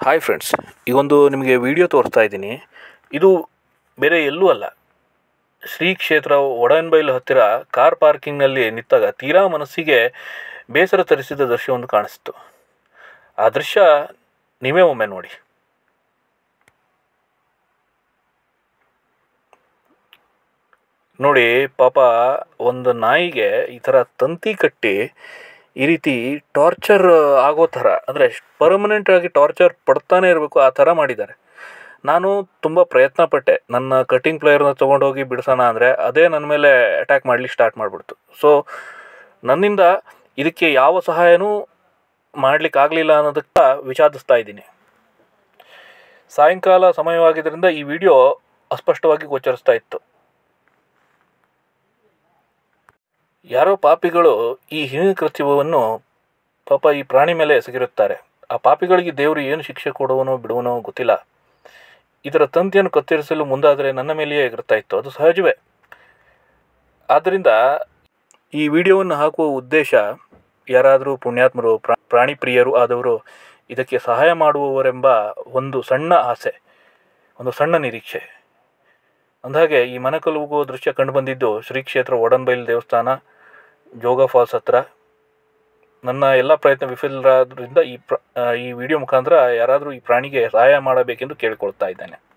hi friends ಈಗೊಂದು ನಿಮಗೆ video ತೋರಿಸ್ತಾ ಇದ್ದೀನಿ ಇದು ಬೇರೆ ಎಲ್ಲೂ ಅಲ್ಲ ಶ್ರೀ ಕ್ಷೇತ್ರ ಒಡನ್ಬೈಲು ಹತ್ತಿರ ಕಾರ್ ಪಾರ್ಕಿಂಗ್ನಲ್ಲಿ ನಿಂತಾಗ ತೀರಾ ಮನಸ್ಸಿಗೆ ಬೇಸರ ತರಿಸಿದ ದೃಶ್ಯವೊಂದು ಕಾಣಿಸ್ತು ಆ ದೃಶ್ಯ ನೀವೇ ಒಮ್ಮೆ ನೋಡಿ ನೋಡಿ ಪಾಪ ಒಂದು ನಾಯಿಗೆ ಈ ಥರ ತಂತಿ ಕಟ್ಟಿ ಈ ರೀತಿ ಟಾರ್ಚರ್ ಆಗೋ ಥರ ಅಂದರೆ ಪರ್ಮನೆಂಟ್ ಆಗಿ ಟಾರ್ಚರ್ ಪಡ್ತಾನೆ ಇರಬೇಕು ಆ ಥರ ಮಾಡಿದ್ದಾರೆ ನಾನು ತುಂಬ ಪ್ರಯತ್ನ ಪಟ್ಟೆ ನನ್ನ ಕಟಿಂಗ್ ಪ್ಲೇಯರ್ನ ತೊಗೊಂಡೋಗಿ ಬಿಡಿಸೋಣ ಅಂದರೆ ಅದೇ ನನ್ನ ಮೇಲೆ ಅಟ್ಯಾಕ್ ಮಾಡಲಿಕ್ಕೆ ಸ್ಟಾರ್ಟ್ ಮಾಡಿಬಿಡ್ತು ಸೊ ನನ್ನಿಂದ ಇದಕ್ಕೆ ಯಾವ ಸಹಾಯನೂ ಮಾಡಲಿಕ್ಕೆ ಆಗಲಿಲ್ಲ ಅನ್ನೋದಕ್ಕೆ ವಿಷಾದಿಸ್ತಾ ಇದ್ದೀನಿ ಸಾಯಂಕಾಲ ಸಮಯವಾಗಿದ್ದರಿಂದ ಈ ವಿಡಿಯೋ ಅಸ್ಪಷ್ಟವಾಗಿ ಗೋಚರಿಸ್ತಾ ಇತ್ತು ಯಾರೋ ಪಾಪಿಗಳು ಈ ಹೀನ ಕೃತ್ಯವನ್ನು ಪಾಪ ಈ ಪ್ರಾಣಿ ಮೇಲೆ ಎಸಗಿರುತ್ತಾರೆ ಆ ಪಾಪಿಗಳಿಗೆ ದೇವರು ಏನು ಶಿಕ್ಷೆ ಕೊಡುವನೋ ಬಿಡುವನೋ ಗೊತ್ತಿಲ್ಲ ಇದರ ತಂತಿಯನ್ನು ಕತ್ತರಿಸಲು ಮುಂದಾದರೆ ನನ್ನ ಮೇಲೆಯೇ ಎಗರ್ತಾ ಇತ್ತು ಅದು ಸಹಜವೇ ಆದ್ದರಿಂದ ಈ ವಿಡಿಯೋವನ್ನು ಹಾಕುವ ಉದ್ದೇಶ ಯಾರಾದರೂ ಪುಣ್ಯಾತ್ಮರು ಪ್ರಾ- ಪ್ರಾಣಿ ಪ್ರಿಯರು ಆದವರು ಇದಕ್ಕೆ ಸಹಾಯ ಮಾಡುವವರೆಂಬ ಒಂದು ಸಣ್ಣ ಆಸೆ ಒಂದು ಸಣ್ಣ ನಿರೀಕ್ಷೆ ಅಂದಹಾಗೆ ಈ ಮನಕಲುಗುವ ದೃಶ್ಯ ಕಂಡುಬಂದಿದ್ದು ಶ್ರೀ ಕ್ಷೇತ್ರ ಒಡನ್ಬೈಲ್ ದೇವಸ್ಥಾನ ಜೋಗ ಫಾಲ್ಸ್ ಹತ್ರ ನನ್ನ ಎಲ್ಲ ಪ್ರಯತ್ನ ವಿಫಲರಾದ್ರಿಂದ ಈ ಪ್ರ ಆ, ಈ ವಿಡಿಯೋ ಮುಖಾಂತರ ಯಾರಾದರೂ ಈ ಪ್ರಾಣಿಗೆ ಸಹಾಯ ಮಾಡಬೇಕೆಂದು ಕೇಳಿಕೊಳ್ತಾ ಇದ್ದೇನೆ